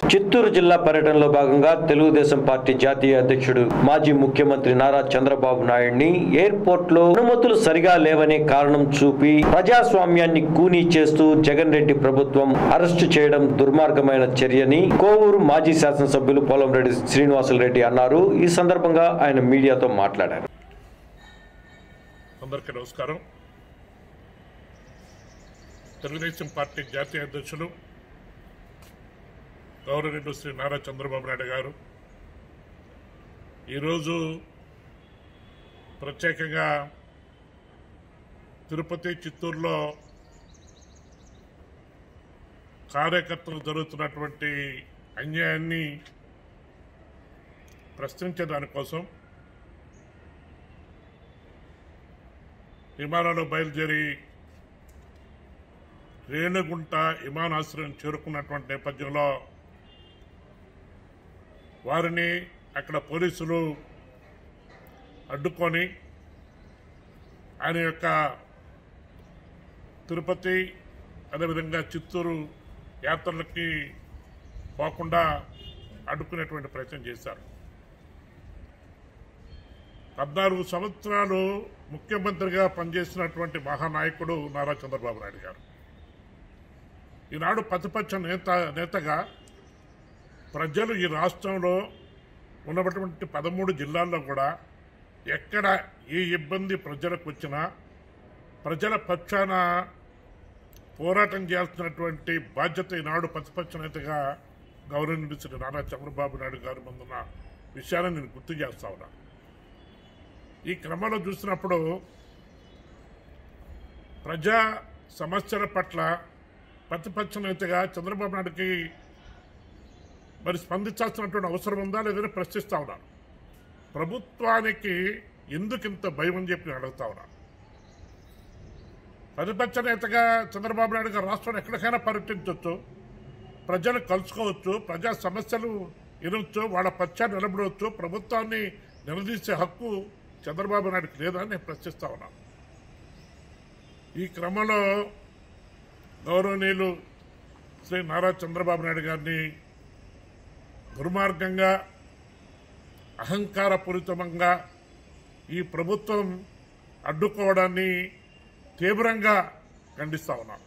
చిత్తూరు జిల్లా పర్యటనలో భాగంగా తెలుగుదేశం పార్టీ జాతీయ అధ్యక్షుడు మాజీ ముఖ్యమంత్రి నారా చంద్రబాబు నాయుడిని ఎయిర్పోర్ట్ లో అనుమతులు సరిగా లేవనే కారణం చూపి ప్రజాస్వామ్యాన్ని కూనీ చేస్తూ జగన్ రెడ్డి ప్రభుత్వం అరెస్టు చేయడం దుర్మార్గమైన చర్యని కోవూరు మాజీ శాసనసభ్యులు పోలంరెడ్డి శ్రీనివాసులరెడ్డి అన్నారు ఈ సందర్భంగా ఆయన మీడియాతో మాట్లాడారు అందరికీ నమస్కారం తెలుగుదేశం పార్టీ జాతీయ అధ్యక్షులు గౌరవనీయులు శ్రీ నారా చంద్రబాబు నాయుడు గారు ఈరోజు ప్రత్యేకంగా తిరుపతి చిత్తూరులో కార్యకర్తలు జరుగుతున్నటువంటి అన్యాయాన్ని ప్రశ్నించే దానికోసం విమానంలో బయలుదేరి రేణుగుంట విమానాశ్రయం చేరుకున్నటువంటి నేపథ్యంలో వారిని అక్కడ పోలీసులు అడ్డుకొని ఆయన యొక్క తిరుపతి అదేవిధంగా చిత్తూరు యాత్రలకి పోకుండా అడ్డుకునేటువంటి ప్రయత్నం చేశారు పద్నాలుగు సంవత్సరాలు ముఖ్యమంత్రిగా పనిచేసినటువంటి మహానాయకుడు నారా చంద్రబాబు నాయుడు గారు ఈనాడు ప్రతిపక్ష నేత నేతగా ప్రజలు ఈ రాష్ట్రంలో ఉన్నటువంటి పదమూడు జిల్లాల్లో కూడా ఎక్కడ ఏ ఇబ్బంది ప్రజలకు వచ్చినా ప్రజల పక్షాన పోరాటం చేయాల్సినటువంటి బాధ్యత ఈనాడు ప్రతిపక్ష నేతగా గౌరవనీయుడు శ్రీ నారా చంద్రబాబు నాయుడు గారి ముందున్న విషయాన్ని నేను గుర్తు చేస్తా ఉన్నా ఈ క్రమంలో చూసినప్పుడు ప్రజా సమస్యల పట్ల ప్రతిపక్ష నేతగా చంద్రబాబు నాయుడుకి మరి స్పందించాల్సినటువంటి అవసరం ఉందా లేదని ప్రశ్నిస్తా ఉన్నాను ప్రభుత్వానికి ఎందుకు ఇంత భయం అని చెప్పి నేను అడుగుతా ఉన్నాను ప్రతిపక్ష నేతగా చంద్రబాబు నాయుడు గారు రాష్ట్రంలో ఎక్కడికైనా పర్యటించవచ్చు ప్రజలు కలుసుకోవచ్చు ప్రజా సమస్యలు వినవచ్చు వాళ్ళ పక్షాన్ని నిలబడవచ్చు ప్రభుత్వాన్ని నిలదీసే హక్కు చంద్రబాబు నాయుడుకి లేదా అని నేను ప్రశ్నిస్తా ఉన్నాను ఈ క్రమంలో గౌరవనీయులు శ్రీ నారా చంద్రబాబు నాయుడు గారిని దుర్మార్గంగా అహంకారపూరితంగా ఈ ప్రభుత్వం అడ్డుకోవడాన్ని తీవ్రంగా ఖండిస్తా ఉన్నాం